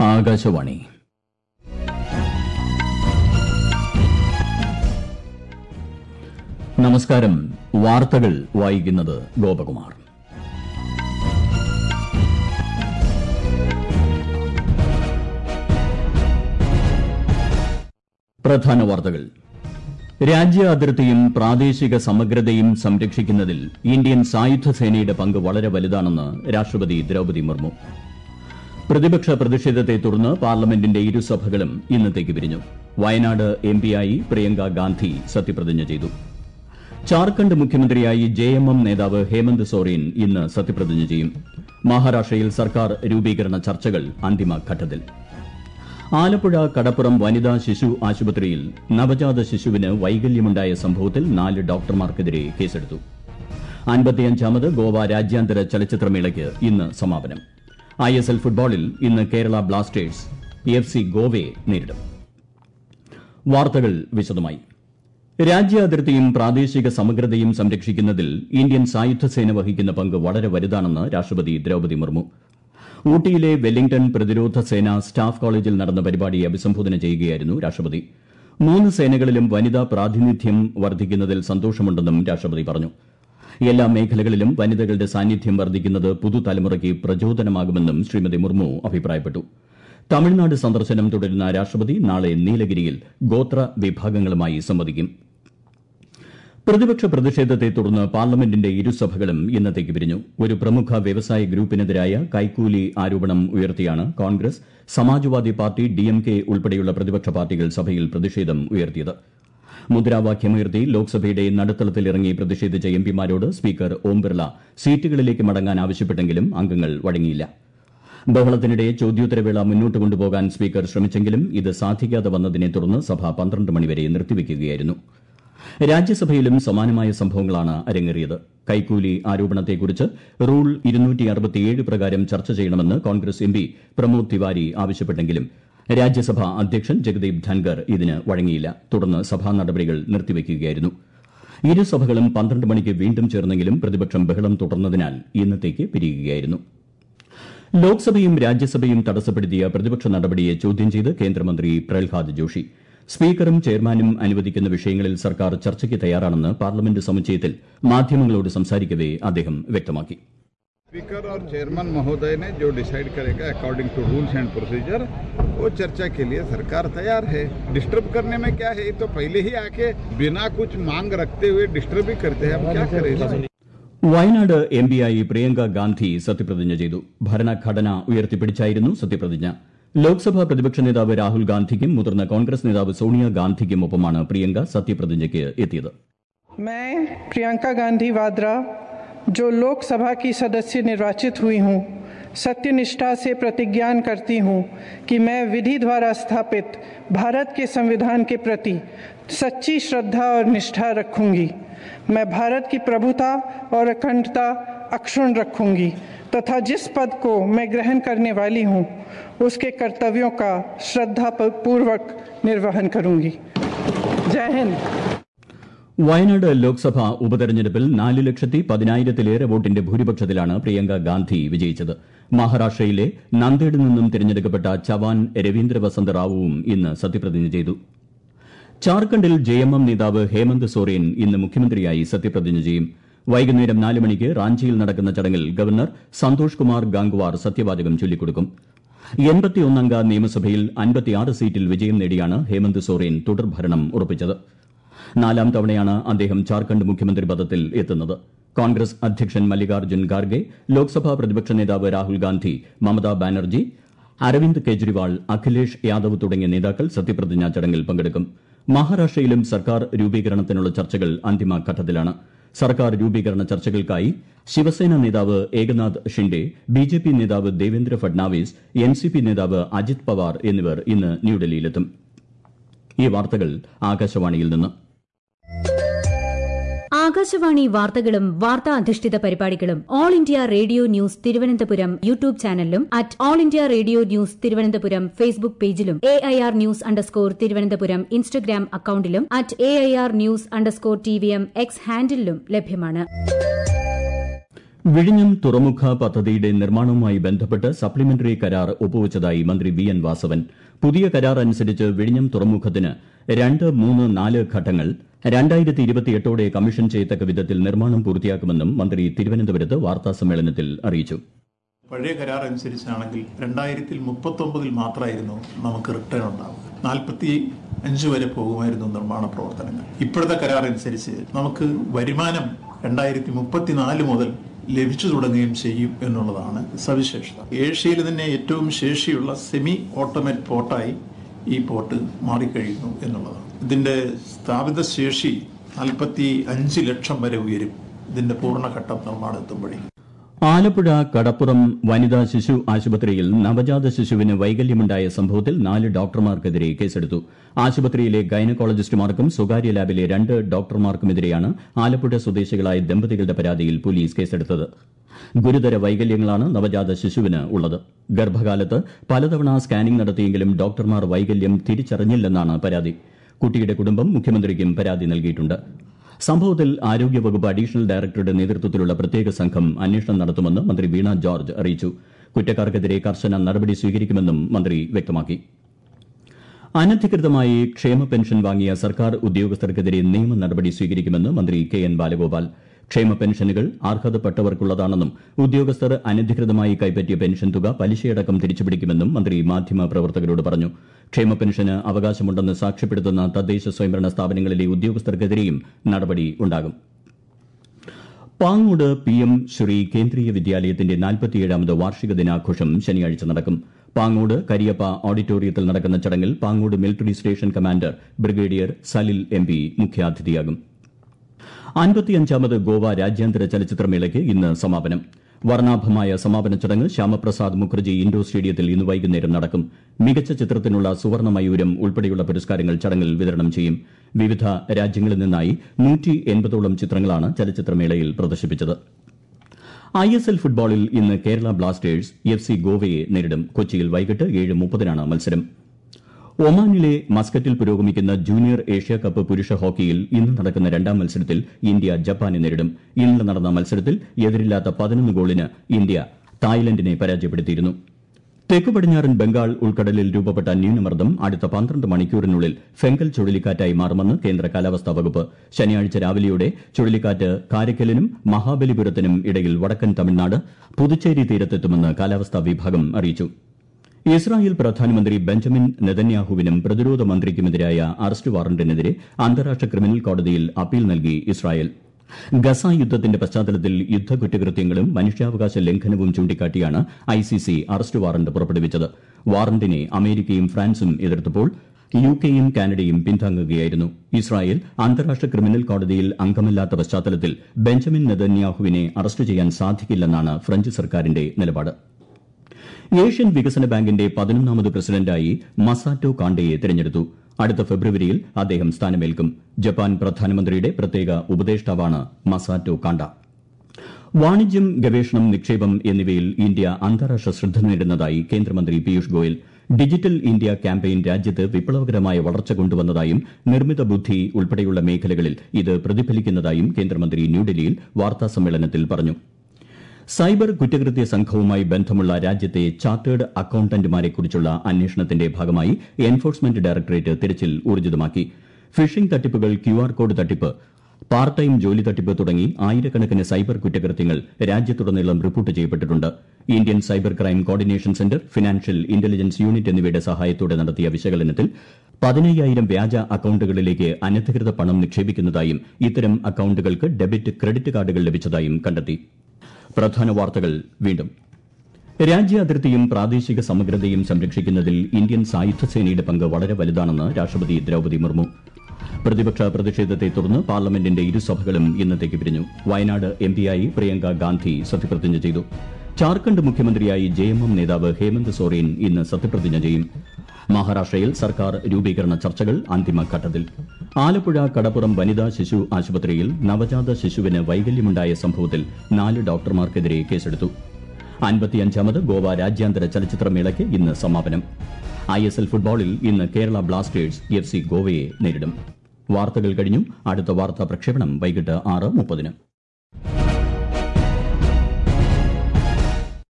ആകാശവാണി നമസ്കാരം വാർത്തകൾ വായിക്കുന്നത് ഗോപകുമാർ പ്രധാന വാർത്തകൾ രാജ്യ അതിർത്തിയും പ്രാദേശിക സമഗ്രതയും സംരക്ഷിക്കുന്നതിൽ ഇന്ത്യൻ സായുധ സേനയുടെ പങ്ക് വളരെ വലുതാണെന്ന് രാഷ്ട്രപതി ദ്രൌപദി മുർമു പ്രതിപക്ഷ പ്രതിഷേധത്തെ തുടർന്ന് പാർലമെന്റിന്റെ ഇരുസഭകളും ഇന്നത്തേക്ക് പിരിഞ്ഞു വയനാട് എംപിയായി പ്രിയങ്ക ഗാന്ധി സത്യപ്രതിജ്ഞ ചെയ്തു ജാർഖണ്ഡ് മുഖ്യമന്ത്രിയായി ജെഎംഎം നേതാവ് ഹേമന്ത് സോറൻ ഇന്ന് സത്യപ്രതിജ്ഞ ചെയ്യും മഹാരാഷ്ട്രയിൽ സർക്കാർ രൂപീകരണ ചർച്ചകൾ അന്തിമഘട്ടത്തിൽ ആലപ്പുഴ കടപ്പുറം വനിതാ ശിശു ആശുപത്രിയിൽ നവജാത ശിശുവിന് വൈകല്യമുണ്ടായ സംഭവത്തിൽ നാല് ഡോക്ടർമാർക്കെതിരെ കേസെടുത്തു അൻപത്തിയഞ്ചാമത് ഗോവ രാജ്യാന്തര ചലച്ചിത്രമേളയ്ക്ക് ഇന്ന് സമാപനം ഐ എസ് എൽ ഫുട്ബോളിൽ ഇന്ന് കേരള ബ്ലാസ്റ്റേഴ്സ് എഫ് സി ഗോവയെ നേരിടും വാർത്തകൾ വിശദമായി രാജ്യാതിർത്തിയും പ്രാദേശിക സമഗ്രതയും സംരക്ഷിക്കുന്നതിൽ ഇന്ത്യൻ സായുധസേന വഹിക്കുന്ന പങ്ക് വളരെ വലുതാണെന്ന് രാഷ്ട്രപതി ദ്രൌപദി മുർമു ഊട്ടിയിലെ വെല്ലിംഗ്ടൺ പ്രതിരോധ സേന സ്റ്റാഫ് കോളേജിൽ നടന്ന പരിപാടിയെ അഭിസംബോധന ചെയ്യുകയായിരുന്നു രാഷ്ട്രപതി മൂന്ന് സേനകളിലും വനിതാ പ്രാതിനിധ്യം വർദ്ധിക്കുന്നതിൽ സന്തോഷമുണ്ടെന്നും രാഷ്ട്രപതി പറഞ്ഞു എല്ലാ മേഖലകളിലും വനിതകളുടെ സാന്നിധ്യം വർദ്ധിക്കുന്നത് പുതുതലമുറയ്ക്ക് പ്രചോദനമാകുമെന്നും ശ്രീമതി മുർമു അഭിപ്രായപ്പെട്ടു തമിഴ്നാട് സന്ദർശനം തുടരുന്ന രാഷ്ട്രപതി നാളെ നീലഗിരിയിൽ ഗോത്ര വിഭാഗങ്ങളുമായി സംവദിക്കും പ്രതിപക്ഷ പ്രതിഷേധത്തെ തുടർന്ന് പാർലമെന്റിന്റെ ഇരുസഭകളും ഇന്നത്തേക്ക് പിരിഞ്ഞു ഒരു പ്രമുഖ വ്യവസായ ഗ്രൂപ്പിനെതിരായ കൈക്കൂലി ആരോപണം ഉയർത്തിയാണ് കോൺഗ്രസ് സമാജ്വാദി പാർട്ടി ഡിഎംകെ ഉൾപ്പെടെയുള്ള പ്രതിപക്ഷ പാർട്ടികൾ സഭയിൽ പ്രതിഷേധം ഉയർത്തിയത് മുദ്രാവാക്യമുയർത്തി ലോക്സഭയുടെ നടുത്തളത്തിലിറങ്ങി പ്രതിഷേധിച്ച എംപിമാരോട് സ്പീക്കർ ഓം ബിർള സീറ്റുകളിലേക്ക് മടങ്ങാൻ ആവശ്യപ്പെട്ടെങ്കിലും അംഗങ്ങൾ വഴങ്ങിയില്ല ബഹളത്തിനിടെ ചോദ്യോത്തരവേള മുന്നോട്ട് കൊണ്ടുപോകാൻ സ്പീക്കർ ശ്രമിച്ചെങ്കിലും ഇത് സാധിക്കാതെ വന്നതിനെ തുടർന്ന് സഭ പന്ത്രണ്ട് മണിവരെ നിർത്തിവയ്ക്കുകയായിരുന്നു രാജ്യസഭയിലും സമാനമായ സംഭവങ്ങളാണ് അരങ്ങേറിയത് കൈക്കൂലി ആരോപണത്തെക്കുറിച്ച് റൂൾ പ്രകാരം ചർച്ച ചെയ്യണമെന്ന് കോൺഗ്രസ് എംപി പ്രമോദ് തിവാരി ആവശ്യപ്പെട്ടെങ്കിലും രാജ്യസഭാ അധ്യക്ഷൻ ജഗദീപ് ധൻകർ ഇതിന് വഴങ്ങിയില്ല തുടർന്ന് സഭാ നടപടികൾ നിർത്തിവയ്ക്കുകയായിരുന്നു ഇരുസഭകളും പന്ത്രണ്ട് മണിക്ക് വീണ്ടും ചേർന്നെങ്കിലും പ്രതിപക്ഷം ബഹളം തുടർന്നതിനാൽ ഇന്നത്തേക്ക് പിരിയുകയായിരുന്നു ലോക്സഭയും രാജ്യസഭയും തടസ്സപ്പെടുത്തിയ പ്രതിപക്ഷ നടപടിയെ ചോദ്യം ചെയ്ത് കേന്ദ്രമന്ത്രി പ്രഹ്ലാദ് ജോഷി സ്പീക്കറും ചെയർമാനും അനുവദിക്കുന്ന വിഷയങ്ങളിൽ സർക്കാർ ചർച്ചയ്ക്ക് തയ്യാറാണെന്ന് പാർലമെന്റ് സമുച്ചയത്തിൽ മാധ്യമങ്ങളോട് സംസാരിക്കവെ അദ്ദേഹം വ്യക്തമാക്കി स्पीकर और चेयरमैन महोदय ने जो डिसाइड करेगा according to rules and procedure वो चर्चा के लिए सरकार तैयार है डिस्टर्ब करने में क्या है ये तो पहले ही आके बिना कुछ मांग रखते हुए डिस्टर्ब ही करते हैं हम क्या करें इसमें? വയനാട് എംപിയായി പ്രിയങ്ക ഗാന്ധി സത്യപ്രതിജ്ഞ ചെയ്തു ഭരണഘടന ഉയർത്തിപ്പിടിച്ചായിരുന്നു സത്യപ്രതിജ്ഞ ലോക്സഭാ പ്രതിപക്ഷ നേതാവ് രാഹുൽ ഗാന്ധിക്കും മുതിർന്ന കോൺഗ്രസ് നേതാവ് സോണിയ ഗാന്ധിക്കും ഒപ്പമാണ് പ്രിയങ്ക സത്യപ്രതിജ്ഞയ്ക്ക് എത്തിയത് मैं प्रियंका गांधी वाद्रा जो लोकसभा की सदस्य निर्वाचित हुई हूँ सत्यनिष्ठा से प्रतिज्ञान करती हूँ कि मैं विधि द्वारा स्थापित भारत के संविधान के प्रति सच्ची श्रद्धा और निष्ठा रखूंगी मैं भारत की प्रभुता और अखंडता अक्षुण रखूंगी तथा जिस पद को मैं ग्रहण करने वाली हूँ उसके कर्तव्यों का श्रद्धा पूर्वक निर्वहन करूंगी जय हिंद വയനാട് ലോക്സഭാ ഉപതെരഞ്ഞെടുപ്പിൽ നാല് ലക്ഷത്തി പതിനായിരത്തിലേറെ വോട്ടിന്റെ ഭൂരിപക്ഷത്തിലാണ് പ്രിയങ്ക ഗാന്ധി വിജയിച്ചത് മഹാരാഷ്ട്രയിലെ നന്ദേഡിൽ നിന്നും തിരഞ്ഞെടുക്കപ്പെട്ട ചവാൻ രവീന്ദ്ര വസന്ത് റാവുവും ഇന്ന് സത്യപ്രതിജ്ഞ ചെയ്തു ജാർഖണ്ഡിൽ ജെഎംഎം നേതാവ് ഹേമന്ത് സോറൻ ഇന്ന് മുഖ്യമന്ത്രിയായി സത്യപ്രതിജ്ഞ ചെയ്യും വൈകുന്നേരം നാല് മണിക്ക് റാഞ്ചിയിൽ നടക്കുന്ന ചടങ്ങിൽ ഗവർണർ സന്തോഷ് കുമാർ ഗാംഗ്വാർ സത്യവാചകം ചൊല്ലിക്കൊടുക്കും എൺപത്തിയൊന്നംഗ നിയമസഭയിൽ അൻപത്തിയാറ് സീറ്റിൽ വിജയം നേടിയാണ് ഹേമന്ത് സോറൻ തുടർഭരണം ഉറപ്പിച്ചത് നാലാം തവണയാണ് അദ്ദേഹം ജാർഖണ്ഡ് മുഖ്യമന്ത്രി പദത്തിൽ എത്തുന്നത് കോൺഗ്രസ് അധ്യക്ഷൻ മല്ലികാർജ്ജുൻ ഖാർഗെ ലോക്സഭാ പ്രതിപക്ഷ നേതാവ് രാഹുൽ ഗാന്ധി മമതാ ബാനർജി അരവിന്ദ് കെജ്രിവാൾ അഖിലേഷ് യാദവ് തുടങ്ങിയ നേതാക്കൾ സത്യപ്രതിജ്ഞാ ചടങ്ങിൽ പങ്കെടുക്കും മഹാരാഷ്ട്രയിലും സർക്കാർ രൂപീകരണത്തിനുള്ള ചർച്ചകൾ അന്തിമഘട്ടത്തിലാണ് സർക്കാർ രൂപീകരണ ചർച്ചകൾക്കായി ശിവസേന നേതാവ് ഏകനാഥ് ഷിൻഡെ ബിജെപി നേതാവ് ദേവേന്ദ്ര ഫഡ്നാവിസ് എൻസിപി നേതാവ് അജിത് പവാർ എന്നിവർ ഇന്ന് ന്യൂഡൽഹിയിലെത്തും ഈ വാർത്തകൾ ആകാശവാണിയിൽ നിന്ന് ആകാശവാണി വാർത്തകളും വാർത്താ അധിഷ്ഠിത പരിപാടികളും all India radio news Thiruvananthapuram YouTube ചാനലിലും at all India radio news Thiruvananthapuram Facebook പേജിലും A I R news underscore Thiruvananthapuram Instagram അക്കൌണ്ടിലും at A I R news underscore T V M X ഹാൻഡിലും ലഭ്യമാണ് വിഴിഞ്ഞം തുറമുഖ പദ്ധതിയുടെ നിർമ്മാണവുമായി ബന്ധപ്പെട്ട് സപ്ലിമെന്ററി കരാർ ഒപ്പുവച്ചതായി മന്ത്രി വി എൻ വാസവൻ പുതിയ കരാർ അനുസരിച്ച് വിഴിഞ്ഞം തുറമുഖത്തിന് രണ്ട് മൂന്ന് നാല് ഘട്ടങ്ങൾ രണ്ടായിരത്തി ഇരുപത്തിയെട്ടോടെ കമ്മീഷൻ ചെയ്യത്തക്ക വിധത്തിൽ നിർമ്മാണം പൂർത്തിയാക്കുമെന്നും മന്ത്രി തിരുവനന്തപുരത്ത് വാർത്താസമ്മേളനത്തിൽ അറിയിച്ചു പഴയ കരാർ അനുസരിച്ചാണെങ്കിൽ രണ്ടായിരത്തി മുപ്പത്തൊമ്പതിൽ മാത്രമായിരുന്നു നമുക്ക് റിട്ടേൺ ഉണ്ടാവുക നാൽപ്പത്തി അഞ്ച് വരെ പോകുമായിരുന്നു നിർമ്മാണ പ്രവർത്തനങ്ങൾ ഇപ്പോഴത്തെ കരാർ അനുസരിച്ച് നമുക്ക് വരുമാനം രണ്ടായിരത്തി മുപ്പത്തിനാല് മുതൽ ലഭിച്ചു തുടങ്ങുകയും ചെയ്യും എന്നുള്ളതാണ് സവിശേഷത ഏഷ്യയിൽ തന്നെ ഏറ്റവും ശേഷിയുള്ള സെമി ഓട്ടോമേറ്റ് പോർട്ടായി ഈ പോർട്ട് മാറിക്കഴിയുന്നു എന്നുള്ളതാണ് ഇതിന്റെ സ്ഥാപിത ശേഷി നാൽപ്പത്തി അഞ്ച് ലക്ഷം വരെ ഉയരും ഇതിന്റെ പൂർണ്ണഘട്ടം നിർമ്മാണം എത്തുമ്പോഴേക്കും ആലപ്പുഴ കടപ്പുറം വനിതാ ശിശു ആശുപത്രിയിൽ നവജാത ശിശുവിന് വൈകല്യമുണ്ടായ സംഭവത്തിൽ നാല് ഡോക്ടർമാർക്കെതിരെ കേസെടുത്തു ആശുപത്രിയിലെ ഗൈനക്കോളജിസ്റ്റുമാർക്കും സ്വകാര്യ ലാബിലെ രണ്ട് ഡോക്ടർമാർക്കുമെതിരെയാണ് ആലപ്പുഴ സ്വദേശികളായ ദമ്പതികളുടെ പരാതിയിൽ പോലീസ് കേസെടുത്തത് ഗുരുതര വൈകല്യങ്ങളാണ് നവജാത ശിശുവിന് ഉള്ളത് ഗർഭകാലത്ത് പലതവണ സ്കാനിംഗ് നടത്തിയെങ്കിലും ഡോക്ടർമാർ വൈകല്യം തിരിച്ചറിഞ്ഞില്ലെന്നാണ് പരാതി കുട്ടിയുടെ കുടുംബം മുഖ്യമന്ത്രിക്കും പരാതി നൽകിയിട്ടുണ്ട് സംഭവത്തിൽ ആരോഗ്യവകുപ്പ് അഡീഷണൽ ഡയറക്ടറുടെ നേതൃത്വത്തിലുള്ള പ്രത്യേക സംഘം അന്വേഷണം നടത്തുമെന്ന് മന്ത്രി വീണ ജോർജ് അറിയിച്ചു കുറ്റക്കാർക്കെതിരെ കർശന നടപടി സ്വീകരിക്കുമെന്നും മന്ത്രി വ്യക്തമാക്കി അനധികൃതമായി ക്ഷേമ പെൻഷൻ വാങ്ങിയ സർക്കാർ ഉദ്യോഗസ്ഥർക്കെതിരെ നിയമ നടപടി സ്വീകരിക്കുമെന്ന് മന്ത്രി കെ എൻ ബാലഗോപാൽ ക്ഷേമ പെൻഷനുകൾ അർഹതപ്പെട്ടവർക്കുള്ളതാണെന്നും ഉദ്യോഗസ്ഥർ അനധികൃതമായി കൈപ്പറ്റിയ പെൻഷൻ തുക പലിശയടക്കം തിരിച്ചുപിടിക്കുമെന്നും മന്ത്രി മാധ്യമപ്രവർത്തകരോട് പറഞ്ഞു ക്ഷേമ പെൻഷന് അവകാശമുണ്ടെന്ന് സാക്ഷ്യപ്പെടുത്തുന്ന തദ്ദേശ സ്വയംഭരണ സ്ഥാപനങ്ങളിലെ ഉദ്യോഗസ്ഥർക്കെതിരെയും നടപടി ഉണ്ടാകും പാങ്ങോട് പി എം ശ്രീ കേന്ദ്രീയ വിദ്യാലയത്തിന്റെ നാൽപ്പത്തിയേഴാമത് വാർഷിക ദിനാഘോഷം ശനിയാഴ്ച നടക്കും പാങ്ങോട് കരിയപ്പ ഓഡിറ്റോറിയത്തിൽ നടക്കുന്ന ചടങ്ങിൽ Pangode military station commander brigadier Salil M P മുഖ്യാതിഥിയാകും അൻപത്തിയഞ്ചാമത് ഗോവ രാജ്യാന്തര ചലച്ചിത്രമേളയ്ക്ക് ഇന്ന് സമാപനം വർണ്ണാഭമായ സമാപന ചടങ്ങ് ശ്യാമപ്രസാദ് മുഖർജി ഇൻഡോർ സ്റ്റേഡിയത്തിൽ ഇന്ന് വൈകുന്നേരം നടക്കും മികച്ച ചിത്രത്തിനുള്ള സുവർണ്ണ മയൂരം ഉൾപ്പെടെയുള്ള പുരസ്കാരങ്ങൾ ചടങ്ങിൽ വിതരണം ചെയ്യും വിവിധ രാജ്യങ്ങളിൽ നിന്നായി നൂറ്റി എൺപതോളം ചിത്രങ്ങളാണ് ചലച്ചിത്രമേളയിൽ പ്രദർശിപ്പിച്ചത് ഐ എസ് എൽ ഫുട്ബോളിൽ ഇന്ന് കേരള ബ്ലാസ്റ്റേഴ്സ് എഫ് സി ഗോവയെ നേരിടും കൊച്ചിയിൽ വൈകിട്ട് ഏഴ് മുപ്പതിനാണ് മത്സരം ഒമാനിലെ മസ്കറ്റിൽ പുരോഗമിക്കുന്ന ജൂനിയർ ഏഷ്യ കപ്പ് പുരുഷ ഹോക്കിയിൽ ഇന്ന് നടക്കുന്ന രണ്ടാം മത്സരത്തിൽ ഇന്ത്യ ജപ്പാനെ നേരിടും ഇന്നലെ നടന്ന മത്സരത്തിൽ എതിരില്ലാത്ത പതിനൊന്ന് ഗോളിന് ഇന്ത്യ തായ്ലൻഡിനെ പരാജയപ്പെടുത്തിയിരുന്നു തെക്ക് പടിഞ്ഞാറൻ ബംഗാൾ ഉൾക്കടലിൽ രൂപപ്പെട്ട ന്യൂനമർദ്ദം അടുത്ത പന്ത്രണ്ട് മണിക്കൂറിനുള്ളിൽ ഫെങ്കൽ ചുഴലിക്കാറ്റായി മാറുമെന്ന് കേന്ദ്ര കാലാവസ്ഥാ വകുപ്പ് ശനിയാഴ്ച രാവിലെയോടെ ചുഴലിക്കാറ്റ് കാരയ്ക്കലിനും മഹാബലിപുരത്തിനും ഇടയിൽ വടക്കൻ തമിഴ്നാട് പുതുച്ചേരി തീരത്തെത്തുമെന്ന് കാലാവസ്ഥാ വിഭാഗം അറിയിച്ചു ഇസ്രായേൽ പ്രധാനമന്ത്രി ബെഞ്ചമിൻ നെതന്യാഹുവിനും പ്രതിരോധ മന്ത്രിക്കുമെതിരായ അറസ്റ്റ് വാറന്റിനെതിരെ അന്താരാഷ്ട്ര ക്രിമിനൽ കോടതിയിൽ അപ്പീൽ നൽകി ഇസ്രായേൽ ഗസ യുദ്ധത്തിന്റെ പശ്ചാത്തലത്തിൽ യുദ്ധകുറ്റകൃത്യങ്ങളും മനുഷ്യാവകാശ ലംഘനവും ചൂണ്ടിക്കാട്ടിയാണ് ഐസിസി അറസ്റ്റ് വാറന്റ് പുറപ്പെടുവിച്ചത് വാറന്റിനെ അമേരിക്കയും ഫ്രാൻസും എതിർത്തപ്പോൾ യുകെയും കാനഡയും പിന്താങ്ങുകയായിരുന്നു ഇസ്രായേൽ അന്താരാഷ്ട്ര ക്രിമിനൽ കോടതിയിൽ അംഗമല്ലാത്ത പശ്ചാത്തലത്തിൽ ബെഞ്ചമിൻ നെതന്യാഹുവിനെ അറസ്റ്റ് ചെയ്യാൻ സാധിക്കില്ലെന്നാണ് ഫ്രഞ്ച് സർക്കാരിന്റെ നിലപാട് ഏഷ്യൻ വികസന ബാങ്കിന്റെ പതിനൊന്നാമത് പ്രസിഡന്റായി മസാറ്റോ കാണ്ടയെ തെരഞ്ഞെടുത്തു അടുത്ത ഫെബ്രുവരിയിൽ അദ്ദേഹം സ്ഥാനമേൽക്കും ജപ്പാൻ പ്രധാനമന്ത്രിയുടെ പ്രത്യേക ഉപദേഷ്ടാവാണ് മസാറ്റോ കാണ്ട വാണിജ്യം ഗവേഷണം നിക്ഷേപം എന്നിവയിൽ ഇന്ത്യ അന്താരാഷ്ട്ര ശ്രദ്ധ നേടുന്നതായി കേന്ദ്രമന്ത്രി Piyush Goyal digital India campaign രാജ്യത്ത് വിപ്ലവകരമായ വളർച്ച കൊണ്ടുവന്നതായും നിർമ്മിത ബുദ്ധി ഉൾപ്പെടെയുള്ള മേഖലകളിൽ ഇത് പ്രതിഫലിക്കുന്നതായും കേന്ദ്രമന്ത്രി ന്യൂഡൽഹിയിൽ വാർത്താസമ്മേളനത്തിൽ പറഞ്ഞു സൈബർ കുറ്റകൃത്യ സംഘവുമായി ബന്ധമുള്ള രാജ്യത്തെ ചാർട്ടേഡ് അക്കൌണ്ടന്റുമാരെക്കുറിച്ചുള്ള അന്വേഷണത്തിന്റെ ഭാഗമായി എൻഫോഴ്സ്മെന്റ് ഡയറക്ടറേറ്റ് തിരച്ചിൽ ഊർജിതമാക്കി ഫിഷിംഗ് തട്ടിപ്പുകൾ ക്യുആർ കോഡ് തട്ടിപ്പ് പാർട്ട് ടൈം ജോലി തട്ടിപ്പ് തുടങ്ങി ആയിരക്കണക്കിന് സൈബർ കുറ്റകൃത്യങ്ങൾ രാജ്യത്തുടനീളം റിപ്പോർട്ട് ചെയ്യപ്പെട്ടിട്ടുണ്ട് Indian cyber crime coordination centre financial intelligence unit എന്നിവയുടെ സഹായത്തോടെ നടത്തിയ വിശകലനത്തിൽ പതിനയ്യായിരം വ്യാജ അക്കൌണ്ടുകളിലേക്ക് അനധികൃത പണം നിക്ഷേപിക്കുന്നതായും ഇത്തരം അക്കൌണ്ടുകൾക്ക് ഡെബിറ്റ് ക്രെഡിറ്റ് കാർഡുകൾ ലഭിച്ചതായും കണ്ടെത്തി പ്രധാന വാർത്തകൾ വീണ്ടും രാജ്യാതിർത്തിയും പ്രാദേശിക സമഗ്രതയും സംരക്ഷിക്കുന്നതിൽ ഇന്ത്യൻ സായുധ സേനയുടെ പങ്ക് വളരെ വലുതാണെന്ന് രാഷ്ട്രപതി ദ്രൌപതി മുർമു പ്രതിപക്ഷ പ്രതിഷേധത്തെ തുടർന്ന് പാർലമെന്റിന്റെ ഇരുസഭകളും ഇന്നത്തേക്ക് പിരിഞ്ഞു വയനാട് എംപിയായി പ്രിയങ്ക ഗാന്ധി സത്യപ്രതിജ്ഞ ചെയ്തു ജാർഖണ്ഡ് മുഖ്യമന്ത്രിയായി ജെഎംഎം നേതാവ് ഹേമന്ത് സോറേൻ ഇന്ന് സത്യപ്രതിജ്ഞ ചെയ്യും മഹാരാഷ്ട്രയിൽ സർക്കാർ രൂപീകരണ ചർച്ചകൾ അന്തിമഘട്ടത്തിൽ ആലപ്പുഴ കടപ്പുറം വനിതാ ശിശു ആശുപത്രിയിൽ നവജാത ശിശുവിന് വൈകല്യമുണ്ടായ സംഭവത്തിൽ നാല് ഡോക്ടർമാർക്കെതിരെ കേസെടുത്തു അൻപത്തിയഞ്ചാമത് ഗോവ രാജ്യാന്തര ചലച്ചിത്രമേളയ്ക്ക് ഇന്ന് സമാപനം ഐ എസ് എൽ ഫുട്ബോളിൽ ഇന്ന് കേരള ബ്ലാസ്റ്റേഴ്സ് എഫ് സി ഗോവയെ നേരിടും വാർത്തകൾ കഴിഞ്ഞു അടുത്ത വാർത്താ പ്രക്ഷേപണം വൈകിട്ട് ആറ് മുപ്പതിന്